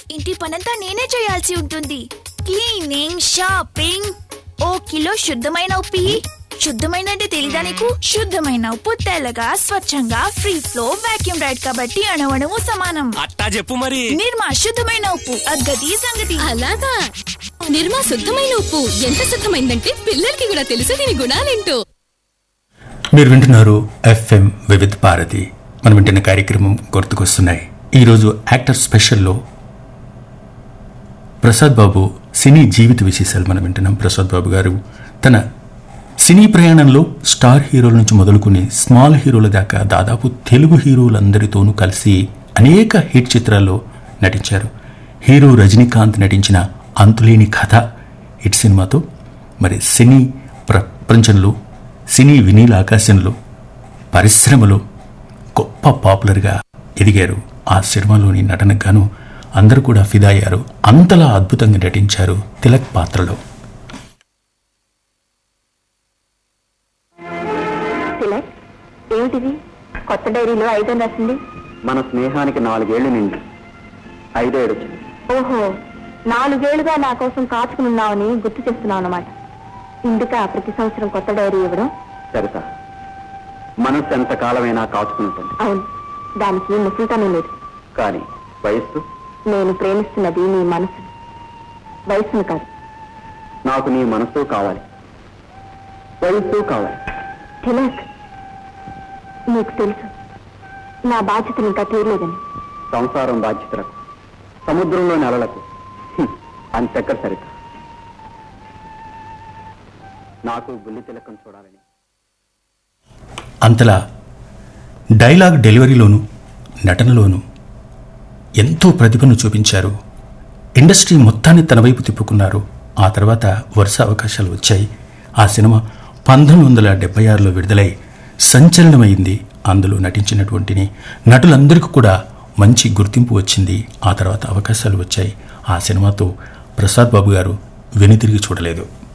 ఇంటి పనంతా నేనే చేయాల్సి ఉంటుంది క్లీనింగ్ షాపింగ్ ఓ కిలో శుద్ధమైన ఉప్పు ఇయ్యి. శుద్ధమైన అంటే తెలీదా నీకు శుద్ధమైన ఉప్పు తెల్లగా స్వచ్ఛంగా ఫ్రీ ఫ్లో వాక్యూమ్ రైడ్ కాబట్టి అణవణము సమానం అట్టా చెప్పు మరి నిర్మా శుద్ధమైన ఉప్పు అగ్గది సంగతి అలాగా నిర్మా శుద్ధమైన ఉప్పు ఎంత శుద్ధమైందంటే పిల్లలకి కూడా తెలుసు దీని గుణాలేంటో మీరు వింటున్నారు ఎఫ్ఎం వివిధ భారతి మనం వింటున్న కార్యక్రమం గుర్తుకొస్తున్నాయి ఈరోజు యాక్టర్ స్పెషల్లో ప్రసాద్ బాబు సినీ జీవిత విశేషాలు మనం వింటున్నాం ప్రసాద్ బాబు గారు తన సినీ ప్రయాణంలో స్టార్ హీరోల నుంచి మొదలుకుని స్మాల్ హీరోల దాకా దాదాపు తెలుగు హీరోలందరితోనూ కలిసి అనేక హిట్ చిత్రాల్లో నటించారు హీరో రజనీకాంత్ నటించిన అంతులేని కథ హిట్ సినిమాతో మరి సినీ ప్రపంచంలో సినీ వినీల ఆకాశంలో పరిశ్రమలో గొప్ప పాపులర్గా ఎదిగారు ఆ సినిమాలోని నటనకు గాను అందరూ కూడా ఫిదా అయ్యారు అంతలా అద్భుతంగా నటించారు తిలక్ పాత్రలో తిలక్ ఏమిటిది కొత్త డైరీలో ఐదో రాసింది మన స్నేహానికి నాలుగేళ్లు నిండి ఐదో ఏడు వచ్చింది ఓహో నాలుగేళ్లుగా నా కోసం కాచుకున్నావని గుర్తు చేస్తున్నావు అన్నమాట ఇందుక ప్రతి సంవత్సరం కొత్త డైరీ ఇవ్వడం సరితా మనస్సు ఎంత కాలమైనా కాచుకుంటుంది అవును దానికి ముసలితనం లేదు కానీ వయస్సు నేను ప్రేమిస్తున్నది నీ మనసు వయసును కాదు నాకు నీ మనస్సు కావాలి వయస్సు కావాలి తిలక్ నీకు తెలుసు నా బాధ్యతను ఇంకా తీరలేదని సంసారం బాధ్యతలకు సముద్రంలోని అలలకు హ్మ్, అంతెక్కడ సరిత నాకు బుల్లి తిలకం చూడాలని అంతలా డైలాగ్ డెలివరీలోను నటనలోను ఎంతో ప్రతిభను చూపించారు ఇండస్ట్రీ మొత్తాన్ని తన వైపు తిప్పుకున్నారు ఆ తర్వాత వరుస అవకాశాలు వచ్చాయి ఆ సినిమా పంతొమ్మిది వందల డెబ్బై ఆరులో విడుదలై సంచలనమైంది అందులో నటించినటువంటి నటులందరికీ కూడా మంచి గుర్తింపు వచ్చింది ఆ తర్వాత అవకాశాలు వచ్చాయి ఆ సినిమాతో ప్రసాద్ బాబు గారు వెనుతిరిగి చూడలేదు